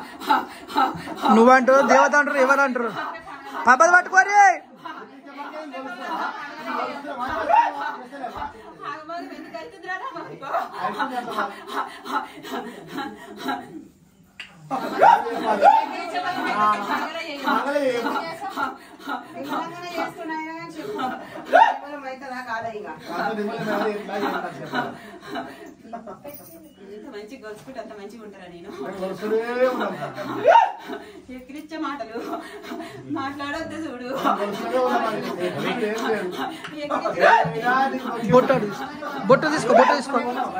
నువ్వంటారు దేవత అంటారు ఎవరు అంటారు పబ్బది పట్టుకోరి ఎంత మంచిగా కలుసుకుంటే అంత మంచిగా ఉంటారా నేను ఎక్కిరిచ్చే మాటలు మాట్లాడొద్దు చూడు బొట్టు అడు. బొట్టు తీసుకో బొట్టు తీసుకో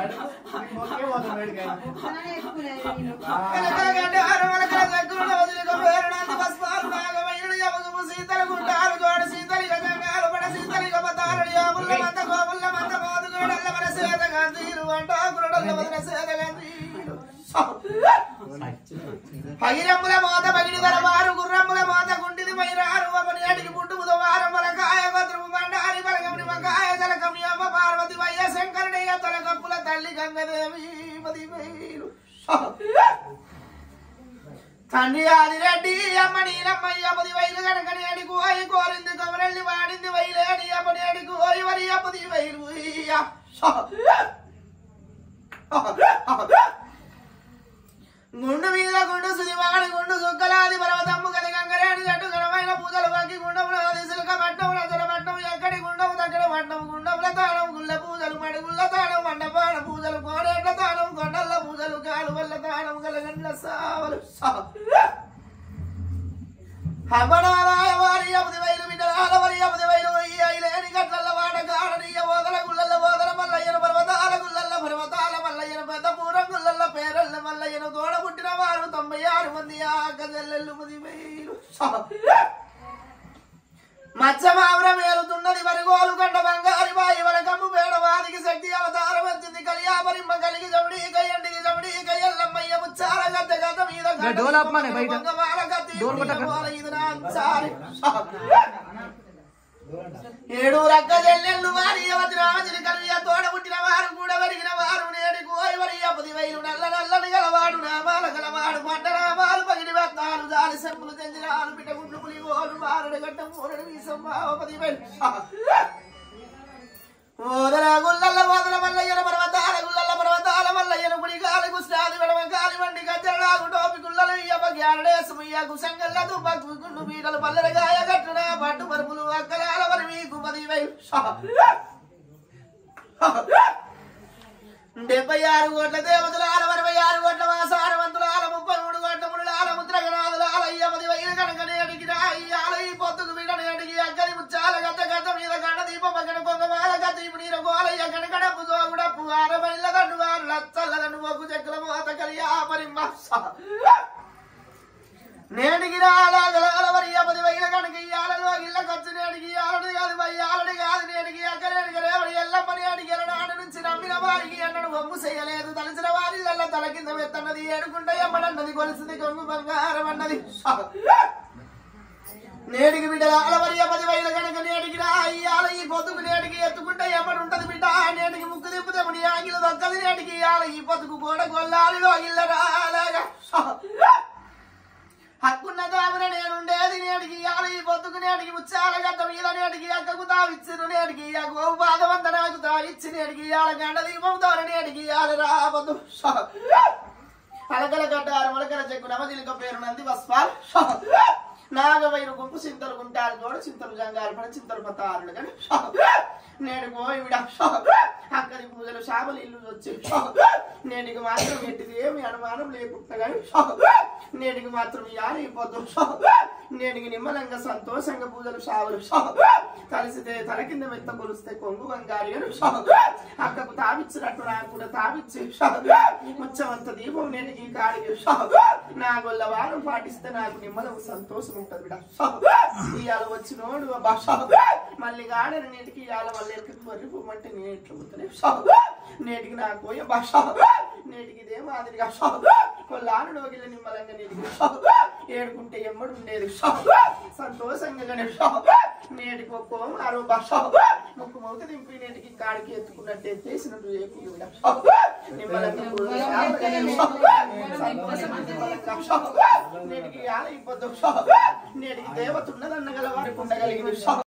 పగిరమ్ముల మోత పగిడి వారు గుర్రమ్ముల మోత గుండిది మైరారు అమ్మని అడిగి పుట్టు బుధవారం మలకాయ భద్రము బండారి బలగముని మకాయ జలకమి అమ్మ పార్వతి వయ్య శంకరుడయ్య తలకప్పుల తల్లి గంగదేవి పది వేలు తండ్రి ఆదిరెడ్డి అమ్మ నీలమ్మయ్య పది వైలు కనుకని అడిగు అయి కోరింది కమరెల్లి వాడింది వైలేడి అమ్మని అడిగు అయి వరి పది వైలు ఉయ్య. గుండు మీద గుండు సుదివాడి గుండు సుక్కలాది పర్వతమ్ము గది గంగరేడు చెట్టు ఘనమైన పూజలు బాకి గుండముల దిశలుక పట్టం నజల పట్టం ఎక్కడి గుండము దగ్గర పట్టం గుండముల తాళం గుళ్ళ పూజలు మడుగుళ్ళ తాళం మండపాడ పూజలు కోడేట్ల తాళం కొండల్ల పూజలు కాలు వల్ల తాళం గలగండ్ల సావలు హబడారాయ వారి అబది వైలు బిడ్డలాల వరి అబది వైలు ఈ ఐలేని గట్లల్ల వాడ గాడనీయ ఓదల గుళ్ళల్ల ఓదల మల్లయ్యను పర్వతాల గుళ్ళల్ల పర్వతాల మల్లయ్యను పెద్ద పూరం గుళ్ళల్ల పేరల్ల మల్లయ్యను తోడ పుట్టిన వారు తొంభై ఆరు మంది ఆ గజల్లెల్లు పది వేలు మత్స్యమావరం ఏలుతున్నది వరిగోలు కండ బంగారి బాయి వరకమ్ము పేడవాదికి శక్తి అవతారం వచ్చింది కలియాపరింప కలిగి జమిడి కయ్యండిది జమిడి కయ్యల్లమ్మయ్య ముచ్చాల గద్ద గద్ద మీద ఇంకా డోలు ఆపమనే బయట. వంగవాల గద్ద డోలు కొట్టక. గోల ఇది నా చారి. ఏడు రక్క చెల్లెళ్ళు వారి యువతి రామచిని కలియ తోడ పుట్టిన వారు కూడా వరిగిన వారు నేడి కోయి వరి పది వైలు నల్ల నల్లని గలవాడు నామాల గలవాడు పంట నామాలు పగిడి వెత్తాలు జాలి సెంపులు తెంజిరాలు పిట్టగుండ్లు పులి ఓలు మారడు గట్ట మూరడు వీసం బావ పది వైలు ఓదల గుల్లల్ల ఓదల మల్లయ్యన పర్వతాల గుల్లల్ల పర్వతాల మల్లయ్యన గుడి గాలి గుస్టాది వెడమ గాలి వండి గద్దెలాగు టోపి గుల్లలు ఇయ్యప గ్యారడేసు ఇయ్య కుసంగల్ల దుబ్బకు గుండు బీటలు పల్లెల గాయ గట్టున పట్టు పరుపులు అక్కలాల వరి మీకు పది వేలు డెబ్బై ఆరు కోట్ల దేవతల ఆల అరవై ఆరు కోట్ల వాసారవంతుల ఆల ముప్పై మూడు కోట్ల ముడుల ముద్రగనాథుల ఆల అయ్య పది వైలు కనుకనే అడిగి రాయ్యాల ఈ పొత్తుకు వీడని అడిగి అక్కడి ముచ్చాల గత గత మీద గండ దీపం పక్కన కొంగమాల గత ఇప్పుడు నీరు గోలయ్య కనకడపు గోగుడప్పు ఆరమైళ్ళ దండు వారు లచ్చల్ల దండు మొగ్గు చెక్కుల మోత కలియా పరిమ్మ నేటికి రాగల మరి పది వైల కనుక ఇయ్యాలలో ఇళ్ళ ఖర్చు నేటికి ఇయ్యాలని కాదు వయ్యాలని కాదు నేటికి ఎక్కడేటికి రేవడి ఎల్లమ్మని అడిగి నాడు నుంచి నమ్మిన వారికి అన్నడు బొమ్ము చేయలేదు తలచిన వారి తల కింద వెత్తన్నది ఏడుకుంటే ఎమ్మడన్నది కొలిసింది కొంగు బంగారం అన్నది నేటికి బిడ్డల అలవరియ పది వైల కనుక నేటికి రా ఇయ్యాల ఈ పొద్దుకు నేటికి ఎత్తుకుంటే ఎప్పటి ఉంటది బిడ్డ నేటికి ముక్కు తిప్పుతే ముడి ఆగిలు దక్కది నేటికి ఇయ్యాల ఈ పొద్దుకు కూడా గొల్లాలిలో ఇల్ల రాలాగా హక్కున్న దామున నేనుండేది నేటికి ఇయ్యాల ఈ పొద్దుకు నేటికి ముచ్చాల గడ్డ మీద నేటికి అక్కకు తావిచ్చిన నేటికి ఆ గోవు పాదమంత నాకు తావిచ్చి నేటికి ఇయ్యాల గండ దీపం తోర నేటికి ఇయ్యాల రాబోదు అలకల గడ్డారు మొలకల చెక్కు నమజిలిక పేరు నంది వస్పాల్ నాగవైరు గుంపు చింతలు గుంటారు తోడు చింతలు జంగారు పడ చింతలు పతారుడు కానీ నేడు పోయివిడ అక్కడి పూజలు శాపలు ఇల్లు వచ్చి నేటికి మాత్రం ఎట్టిది ఏమి అనుమానం లేకుండా కానీ నేటికి మాత్రం యారైపోద్దు నేటికి నిమ్మలంగా సంతోషంగా పూజలు షావులు కలిసితే తల కింద మెత్త కొలిస్తే కొంగు బంగారు అని అక్కకు తావిచ్చినట్టు నాకు కూడా తావిచ్చి ముచ్చమంత దీపం నేటికి కాడికి నా గొల్ల వారం పాటిస్తే నాకు నిమ్మలం సంతోషం ఉంటది బిడ్డ ఇవాళ వచ్చినోడు అబ్బా మళ్ళీ గాడని నేటికి ఇవాళ మళ్ళీ ఎక్కడికి వరి పోమంటే నేను ఎట్లా పోతానే నేటికి నాకు పోయే భాష నేటికి ఇదే మాదిరిగా కొల్లాను నోగిల నిమ్మలంగా నేటికి ఏడుకుంటే ఎమ్మడు ఉండేది సంతోషంగా గణేష్ నేటికి ఒక్కో మరో భాష ముక్కు మౌక దింపి నేటికి కాడికి ఎత్తుకున్నట్టు ఎత్తేసినట్టు చెప్పి ఈవిడ. నిమ్మలంగా కూర్చో. నేటికి ఆలయ నేటికి దేవత ఉన్నదన్న గల వారికి ఉండగలిగిన